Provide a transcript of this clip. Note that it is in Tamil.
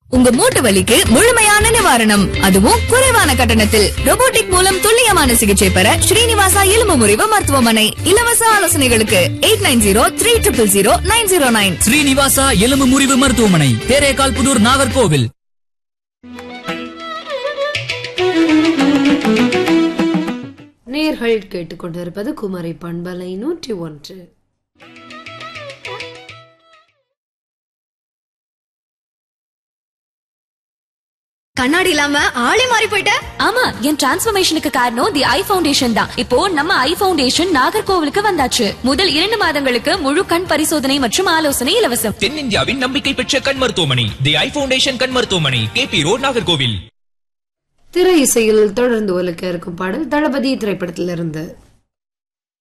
உங்க மூட்டு வலிக்கு முழுமையான நிவாரணம் அதுவும் குறைவான கட்டணத்தில் robotic மூலம் துல்லியமான சிகிச்சை பெற ஸ்ரீனிவாசா எலும்பு முறிவு மருத்துவமனை இலவச ஆலோசனைகளுக்கு eight nine zero three triple zero nine zero nine Srinivasa எலும்பு முறிவு மருத்துவமனை தேரேகால் புதூர் நாகர்கோவில் நேர்கள் கேட்டுக்கொண்டிருப்பது குமரி பண்பலை நூற்றி ஒன்று கண்ணாடி இல்லாம ஆளே மாறி போயிட்ட ஆமா என் டிரான்ஸ்ஃபர்மேஷனுக்கு காரணம் தி ஐ ஃபவுண்டேஷன் தான் இப்போ நம்ம ஐ ஃபவுண்டேஷன் நாகர்கோவிலுக்கு வந்தாச்சு முதல் இரண்டு மாதங்களுக்கு முழு கண் பரிசோதனை மற்றும் ஆலோசனை இலவசம் தென்னிந்தியாவின் நம்பிக்கை பெற்ற கண் மருத்துவமனை தி ஐ ஃபவுண்டேஷன் கண் மருத்துவமனை கேபி ரோட் நாகர்கோவில் திரை இசையில் தொடர்ந்து ஒலிக்க இருக்கும் பாடல் தளபதி திரைப்படத்திலிருந்து